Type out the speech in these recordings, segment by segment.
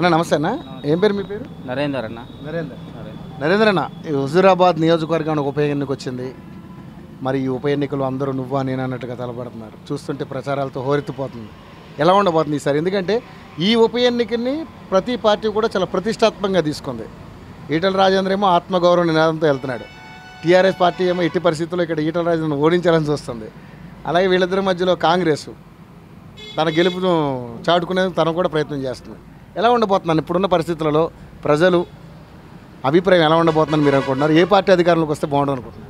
అన్న నమస్తే అన్న ఏం పేరు మీ పేరు నరేందర్ అన్న నరేందర్ నరేందర్ నరేంద్ర అన్న ఈ హుజూరాబాద్ నియోజకవర్గానికి ఉప ఎన్నిక వచ్చింది మరి ఈ ఉప ఎన్నికలు అందరూ నువ్వా నేను అన్నట్టుగా తలపడుతున్నారు చూస్తుంటే ప్రచారాలతో హోరెత్తిపోతుంది ఎలా ఉండబోతుంది ఈసారి ఎందుకంటే ఈ ఉప ఎన్నికని ప్రతి పార్టీ కూడా చాలా ప్రతిష్టాత్మకంగా తీసుకుంది ఈటల రాజేంద్ర ఏమో ఆత్మగౌరవ నినాదంతో వెళ్తున్నాడు టీఆర్ఎస్ పార్టీ ఏమో ఎట్టి పరిస్థితుల్లో ఇక్కడ ఈటల రాజేంద్రను ఓడించాలని చూస్తుంది అలాగే వీళ్ళిద్దరి మధ్యలో కాంగ్రెస్ తన గెలుపును చాటుకునేందుకు తను కూడా ప్రయత్నం చేస్తుంది ఎలా ఉండబోతున్నాను ఇప్పుడున్న పరిస్థితులలో ప్రజలు అభిప్రాయం ఎలా ఉండబోతుందని మీరు అనుకుంటున్నారు ఏ పార్టీ అధికారంలోకి వస్తే బాగుంటుంది అనుకుంటున్నారు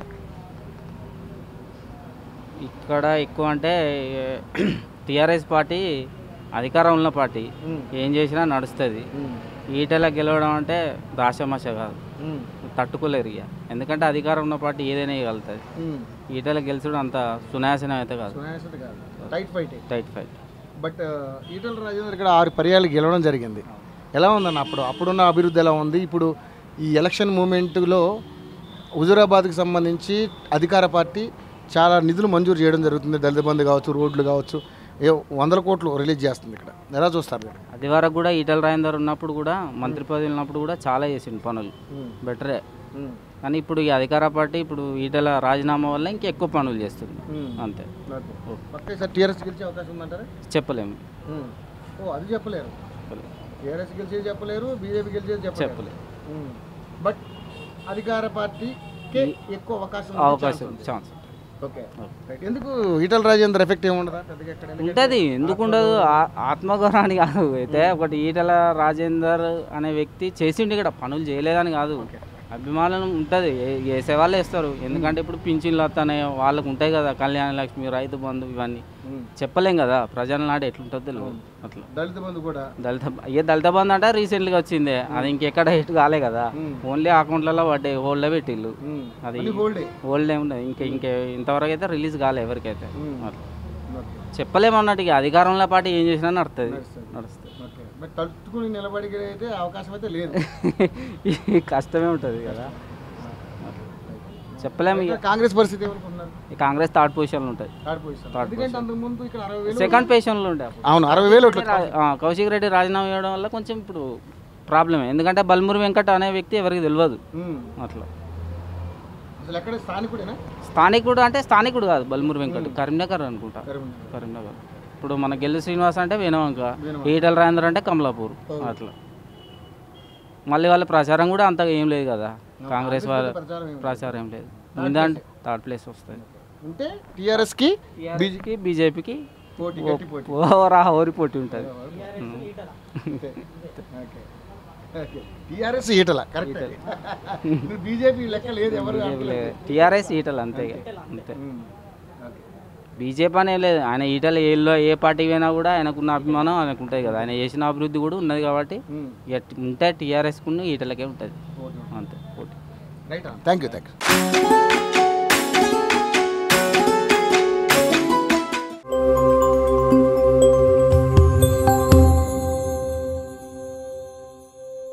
ఇక్కడ ఎక్కువ అంటే టీఆర్ఎస్ పార్టీ అధికారం ఉన్న పార్టీ ఏం చేసినా నడుస్తుంది ఈటెల గెలవడం అంటే దాశమాష కాదు తట్టుకోలేరు ఇక ఎందుకంటే అధికారం ఉన్న పార్టీ ఏదైనా ఇవ్వగలుగుతుంది ఈటెల గెలిచడం అంత సునాయాసనం అయితే కాదు tight fight tight fight but Etela Rajender ఇక్కడ ఆరు పర్యాలు గెలవడం జరిగింది ఎలా ఉందన్న అప్పుడు అప్పుడున్న అభివృద్ధి ఎలా ఉంది ఇప్పుడు ఈ ఎలక్షన్ మూమెంట్లో హుజురాబాద్కి సంబంధించి అధికార పార్టీ చాలా నిధులు మంజూరు చేయడం జరుగుతుంది దళిత బంధు కావచ్చు రోడ్లు కావచ్చు ఏ వందల కోట్లు రిలీజ్ చేస్తుంది ఇక్కడ ఎలా చూస్తారు మీరు అది వరకు కూడా ఈటల రాజేందర్ ఉన్నప్పుడు కూడా మంత్రి పదవి ఉన్నప్పుడు కూడా చాలా చేసిండు పనులు బెటరే కానీ ఇప్పుడు ఈ అధికార పార్టీ ఇప్పుడు ఈటల రాజీనామా వల్ల ఇంకా ఎక్కువ పనులు చేస్తుంది అంతే సార్ టీఆర్ఎస్ గెలిచే అవకాశం ఉందంటారా చెప్పలేము ఓ అది చెప్పలేరు టీఆర్ఎస్ గెలిచేది చెప్పలేరు బీజేపీ గెలిచేది చెప్పలేరు చెప్పలేము బట్ అధికార పార్టీకి ఎక్కువ అవకాశం ఉంది, అవకాశం ఛాన్స్ ఉంది. Chance okay right. ఎందుకు ఈటల రాజేందర్ ఎఫెక్ట్ ఏముండదా పెద్దగా ఎక్కడ ఉంటుంది ఎందుకు ఉండదు ఆ- ఆత్మగౌరవాన్ని కాదు అయితే ఒకటి ఈటల రాజేందర్ అనే వ్యక్తి చేసిండు ఇక్కడ పనులు చేయలేదని కాదు అభిమానం ఉంటుంది వేసే వాళ్ళే వేస్తారు ఎందుకంటే ఇప్పుడు పింఛన్లు వస్తానే వాళ్ళకు ఉంటాయి కదా కళ్యాణ లక్ష్మి రైతు బంధు ఇవన్నీ చెప్పలేం కదా ప్రజల నాడు ఎట్లుంటుందో తెలియదు అట్లా దళిత బంధు కూడా దళిత ఏ దళిత బంధు అంటే రీసెంట్గా వచ్చిందే అది ఇంకెక్కడ హిట్ కాలే కదా ఓన్లీ అకౌంట్లలో పడ్డాయి హోల్డ్లో పెట్టిల్లు అది హోల్డే హోల్డ్ ఏముండదు ఇంకా ఇంకా ఇంతవరకు అయితే రిలీజ్ కాలే ఎవరికైతే అట్లా చెప్పలేమన్నట్టు ఇక అధికారంలో పాటు ఏం చేసినా నడుస్తుంది నడుస్తుంది ఓకే బట్ తట్టుకుని నిలబడికి అయితే అవకాశం అయితే లేదు ఈ కష్టమే ఉంటుంది కదా చెప్పలేము ఇక కాంగ్రెస్ పరిస్థితి ఏమనుకుంటున్నారు ఈ కాంగ్రెస్ థర్డ్ పొజిషన్లో ఉంటుంది థర్డ్ పొజిషన్ Third ఎందుకంటే అంతకు ముందు ఇక్కడ అరవై వేలు సెకండ్ పొజిషన్లో ఉండే అప్పుడు. అవును అరవై వేలు ఓట్లు రా- ఆ, కౌశిక్ రెడ్డి రాజీనామా చేయడం వల్ల కొంచెం ఇప్పుడు ప్రాబ్లమే ఎందుకంటే బల్మూరి వెంకట్ అనే వ్యక్తి ఎవరికి తెలియదు ఉమ్. అట్లా అసలు ఎక్కడ స్థానికుడేనా స్థానికుడు అంటే స్థానికుడు కాదు బల్మూరి వెంకట్ కరీంనగర్ అనుకుంటా కరీంనగర్ ఇప్పుడు మన గెల్లు శ్రీనివాస్ అంటే వేనవంక ఈటల రాజేంద్ర అంటే కమలాపూర్ అట్లా మళ్ళీ వాళ్ళ ప్రచారం కూడా అంతగా ఏం లేదు కదా కాంగ్రెస్ వాళ్ళ ప్రచారం ఏమి ప్రచారం ఏం లేదు ముందంటే థర్డ్ ప్లేస్ వస్తుంది ఉంటే టీఆర్ఎస్కి బీజేపీకి బీజేపీకి పోటీ గట్టి పోటీ ఓవరా ఓరి పోటీ ఉంటుంది టీఆర్ఎస్ ఈటల కరెక్ట్ బీజేపీ లెక్క లేదు ఎవరు టీఆర్ఎస్ ఈటలు అంతే ఇక. అంతే బీజేపీ అనే లేదు ఆయన ఈటలు ఏలో ఏ పార్టీకి పోయినా కూడా ఆయనకున్న అభిమానం ఆయనకు ఉంటుంది కదా ఆయన చేసిన అభివృద్ధి కూడా ఉన్నది కాబట్టి ఎట్- ఉంటే టీఆర్ఎస్కున్న ఈటలకే ఉంటుంది అంతే పోటీ right thank you thank you